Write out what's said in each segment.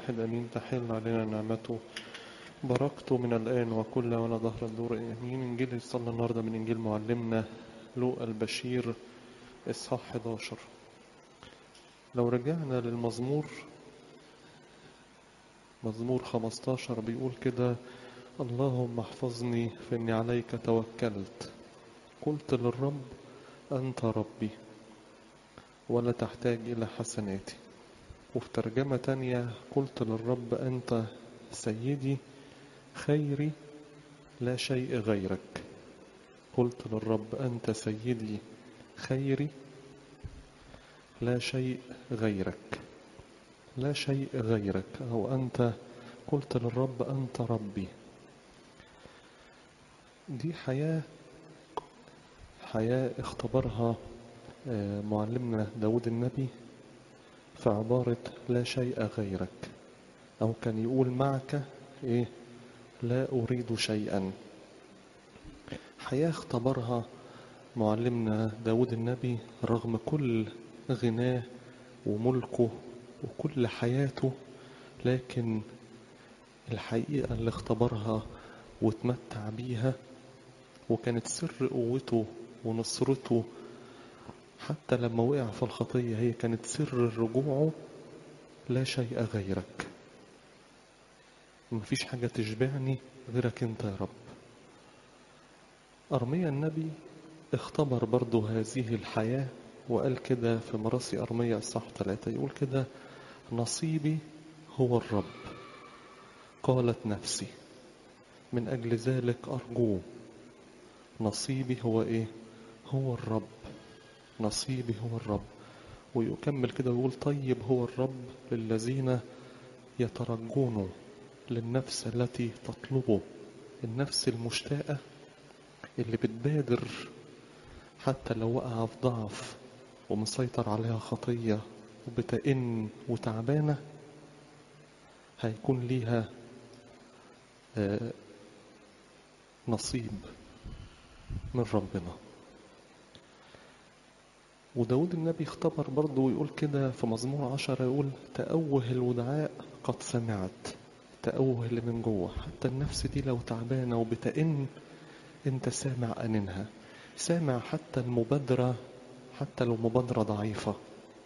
الواحد أمين تحل علينا نعمته بركته من الآن وكل ولا ظهر الدور أمين إنجيل اللي صلى النهاردة من إنجيل معلمنا لوقا البشير إصحاح 11 لو رجعنا للمزمور مزمور 15 بيقول كده اللهم احفظني فإني عليك توكلت قلت للرب أنت ربي ولا تحتاج إلى حسناتي وفي ترجمة تانية قلت للرب أنت سيدي خيري لا شيء غيرك قلت للرب أنت سيدي خيري لا شيء غيرك لا شيء غيرك أو أنت قلت للرب أنت ربي دي حياة حياة اختبرها معلمنا داود النبي في عبارة لا شيء غيرك أو كان يقول معك إيه لا أريد شيئا حياة اختبرها معلمنا داود النبي رغم كل غناه وملكه وكل حياته لكن الحقيقة اللي اختبرها وتمتع بيها وكانت سر قوته ونصرته حتى لما وقع في الخطية هي كانت سر رجوعه لا شيء غيرك مفيش حاجة تشبعني غيرك انت يا رب أرميا النبي اختبر برضه هذه الحياة وقال كده في مراسي أرميا الصح ثلاثة يقول كده نصيبي هو الرب قالت نفسي من أجل ذلك أرجوه نصيبي هو إيه هو الرب نصيبي هو الرب ويكمل كده ويقول طيب هو الرب للذين يترجونه للنفس التي تطلبه النفس المشتاقة اللي بتبادر حتى لو وقع في ضعف ومسيطر عليها خطية وبتئن وتعبانة هيكون ليها نصيب من ربنا وداود النبي اختبر برضه ويقول كده في مزمور عشرة يقول تأوه الودعاء قد سمعت تأوه اللي من جوه حتى النفس دي لو تعبانة وبتئن انت سامع أنينها سامع حتى المبادرة حتى لو مبادرة ضعيفة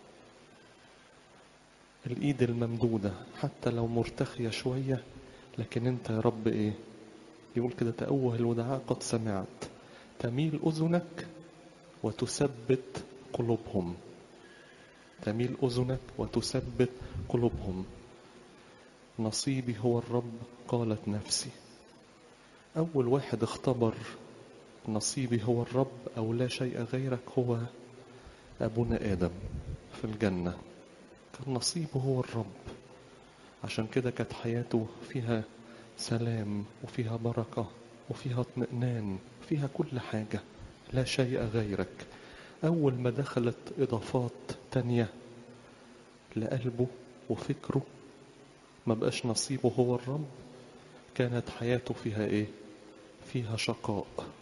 الإيد الممدودة حتى لو مرتخية شوية لكن انت يا رب ايه يقول كده تأوه الودعاء قد سمعت تميل أذنك وتثبت قلوبهم تميل أذنك وتثبت قلوبهم نصيبي هو الرب قالت نفسي أول واحد اختبر نصيبي هو الرب أو لا شيء غيرك هو أبونا آدم في الجنة كان نصيبه هو الرب عشان كده كانت حياته فيها سلام وفيها بركة وفيها اطمئنان فيها كل حاجة لا شيء غيرك أول ما دخلت إضافات تانية لقلبه وفكره ما بقاش نصيبه هو الرب كانت حياته فيها إيه فيها شقاء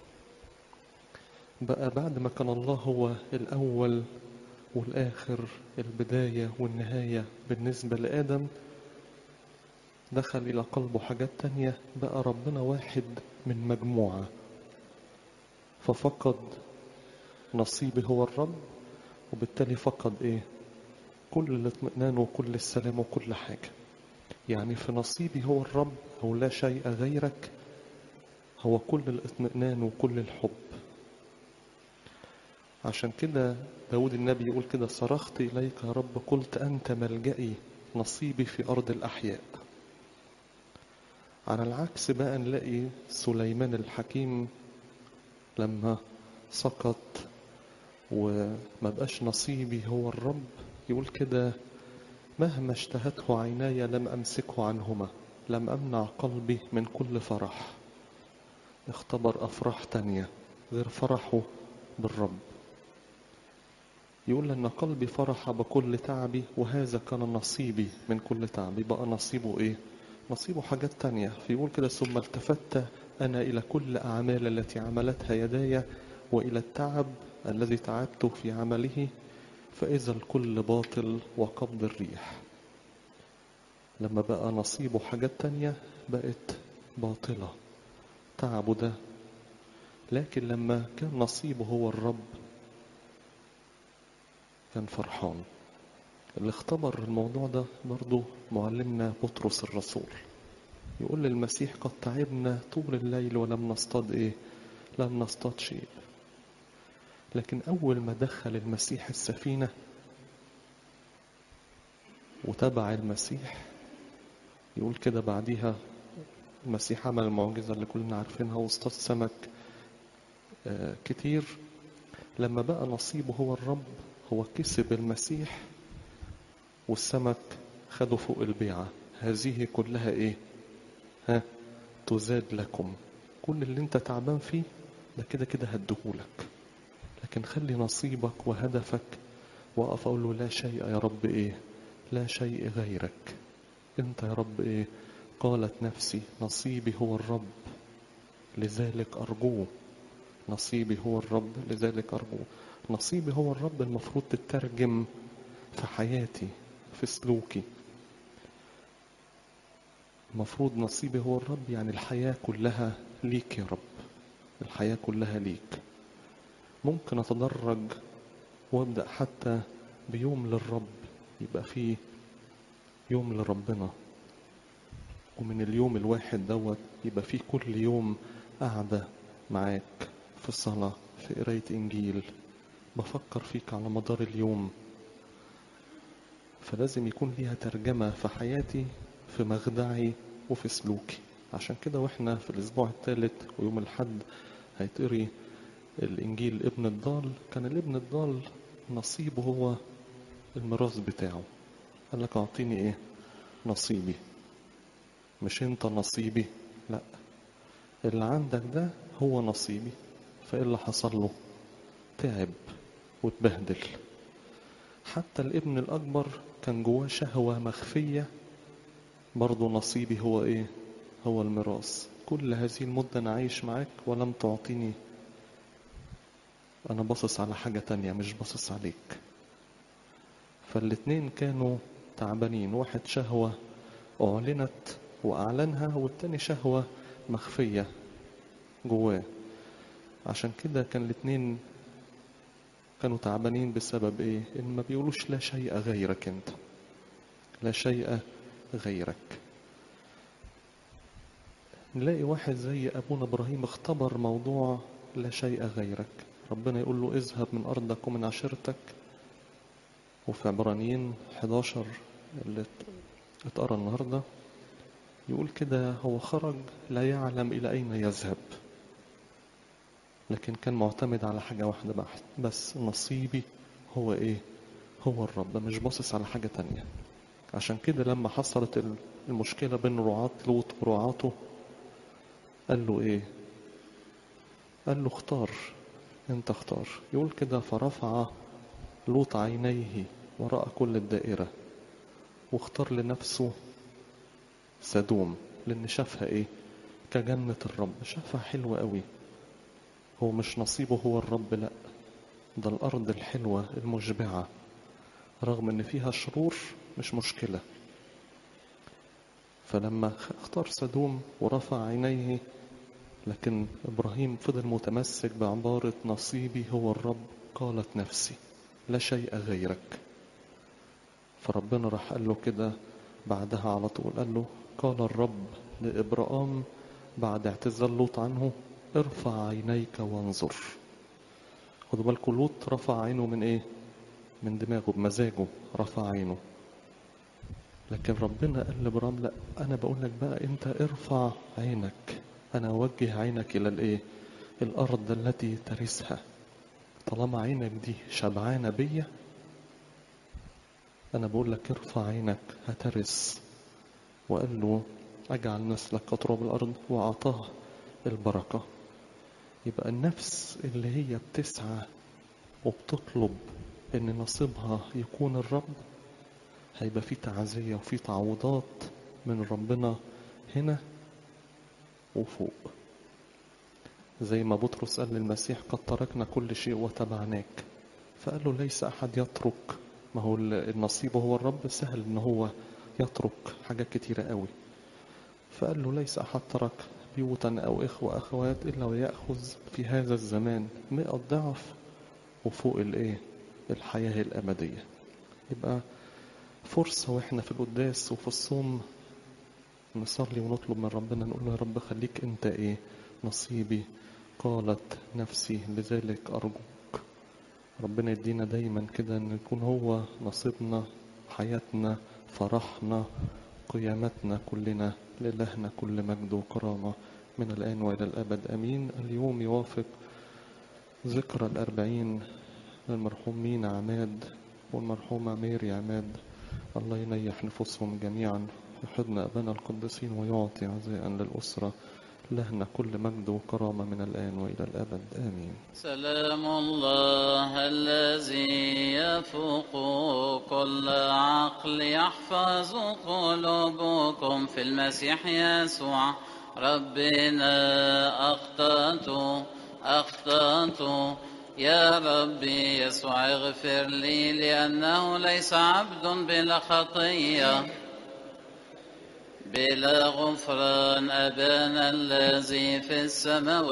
بقى بعد ما كان الله هو الأول والآخر البداية والنهاية بالنسبة لآدم دخل إلى قلبه حاجات تانية بقى ربنا واحد من مجموعة ففقد نصيبي هو الرب وبالتالي فقد ايه كل الاطمئنان وكل السلام وكل حاجة يعني في نصيبي هو الرب أو لا شيء غيرك هو كل الاطمئنان وكل الحب عشان كده داود النبي يقول كده صرخت إليك يا رب قلت أنت ملجئي نصيبي في أرض الأحياء على العكس بقى نلاقي سليمان الحكيم لما سقط وما بقاش نصيبي هو الرب يقول كده مهما اشتهته عيناي لم أمسكه عنهما لم أمنع قلبي من كل فرح اختبر أفراح تانية غير فرحه بالرب يقول أن قلبي فرح بكل تعبي وهذا كان نصيبي من كل تعبي بقى نصيبه إيه نصيبه حاجات تانية فيقول كده ثم التفت أنا إلى كل أعمال التي عملتها يداي وإلى التعب الذي تعبت في عمله فإذا الكل باطل وقبض الريح لما بقى نصيبه حاجات تانية بقت باطلة تعبه ده لكن لما كان نصيبه هو الرب كان فرحان اللي اختبر الموضوع ده برضو معلمنا بطرس الرسول يقول للمسيح قد تعبنا طول الليل ولم نصطاد ايه لم نصطاد شيء لكن اول ما دخل المسيح السفينة وتبع المسيح يقول كده بعديها المسيح عمل المعجزة اللي كلنا عارفينها واصطاد سمك آه كتير لما بقى نصيبه هو الرب هو كسب المسيح والسمك خده فوق البيعة هذه كلها ايه ها تزاد لكم كل اللي انت تعبان فيه ده كده كده هديهولك لكن خلي نصيبك وهدفك وقف اقول له لا شيء يا رب ايه لا شيء غيرك انت يا رب ايه قالت نفسي نصيبي هو الرب لذلك ارجوه نصيبي هو الرب لذلك ارجوه نصيبي هو الرب المفروض تترجم في حياتي في سلوكي المفروض نصيبي هو الرب يعني الحياة كلها ليك يا رب الحياة كلها ليك ممكن أتدرج وأبدأ حتى بيوم للرب يبقى فيه يوم لربنا ومن اليوم الواحد دوت يبقى فيه كل يوم قاعدة معاك في الصلاة في قراية إنجيل بفكر فيك على مدار اليوم فلازم يكون ليها ترجمة في حياتي في مخدعي وفي سلوكي عشان كده واحنا في الاسبوع الثالث ويوم الحد هيتقري الانجيل ابن الضال كان الابن الضال نصيبه هو الميراث بتاعه قال لك اعطيني ايه نصيبي مش انت نصيبي لا اللي عندك ده هو نصيبي فايه اللي حصل له تعب واتبهدل حتى الابن الاكبر كان جواه شهوه مخفيه برضو نصيبي هو ايه هو الميراث كل هذه المدة أنا عايش معاك ولم تعطيني أنا باصص على حاجة تانية مش باصص عليك فالاتنين كانوا تعبانين واحد شهوة أعلنت وأعلنها والتاني شهوة مخفية جواه عشان كده كان الاتنين كانوا تعبانين بسبب ايه ان ما بيقولوش لا شيء غيرك انت لا شيء غيرك نلاقي واحد زي أبونا إبراهيم اختبر موضوع لا شيء غيرك ربنا يقول له اذهب من أرضك ومن عشيرتك وفي عبرانيين 11 اللي اتقرا النهاردة يقول كده هو خرج لا يعلم إلى أين يذهب لكن كان معتمد على حاجة واحدة بحت بس نصيبي هو إيه هو الرب مش باصص على حاجة تانية عشان كده لما حصلت المشكلة بين رعاة لوط ورعاته قال له ايه قال له اختار انت اختار يقول كده فرفع لوط عينيه وراء كل الدائرة واختار لنفسه سدوم لان شافها ايه كجنة الرب شافها حلوة قوي هو مش نصيبه هو الرب لا ده الارض الحلوة المشبعة رغم ان فيها شرور مش مشكلة فلما اختار سدوم ورفع عينيه لكن إبراهيم فضل متمسك بعبارة نصيبي هو الرب قالت نفسي لا شيء غيرك فربنا راح قال له كده بعدها على طول قال له قال الرب لإبراهام بعد اعتزال لوط عنه ارفع عينيك وانظر خدوا بالكم لوط رفع عينه من ايه من دماغه بمزاجه رفع عينه لكن ربنا قال لابراهيم لا انا بقول لك بقى انت ارفع عينك انا اوجه عينك الى الايه الارض التي ترثها طالما عينك دي شبعانه بيا انا بقول لك ارفع عينك هترث وقال له اجعل نسلك كتراب الارض واعطاه البركه يبقى النفس اللي هي بتسعى وبتطلب ان نصيبها يكون الرب هيبقى في تعزية وفي تعويضات من ربنا هنا وفوق زي ما بطرس قال للمسيح قد تركنا كل شيء وتبعناك فقال له ليس أحد يترك ما هو النصيب هو الرب سهل ان هو يترك حاجات كتيرة قوي فقال له ليس أحد ترك بيوتا أو إخوة أخوات إلا ويأخذ في هذا الزمان مئة ضعف وفوق الإيه الحياة الأبدية يبقى فرصة وإحنا في القداس وفي الصوم نصلي ونطلب من ربنا نقول له يا رب خليك أنت إيه نصيبي قالت نفسي لذلك أرجوك ربنا يدينا دايما كده أن يكون هو نصيبنا حياتنا فرحنا قيامتنا كلنا لإلهنا كل مجد وكرامة من الآن وإلى الأبد أمين اليوم يوافق ذكرى الأربعين للمرحوم مينا عماد والمرحومة ميري عماد الله ينيح نفوسهم جميعا في حضن أبانا القديسين ويعطي عزاء للأسرة لهنا كل مجد وكرامة من الآن وإلى الأبد آمين سلام الله الذي يفوق كل عقل يحفظ قلوبكم في المسيح يسوع ربنا أخطأت أخطأت يا ربي يسوع اغفر لي لأنه ليس عبد بلا خطية بلا غفران أبانا الذي في السماوات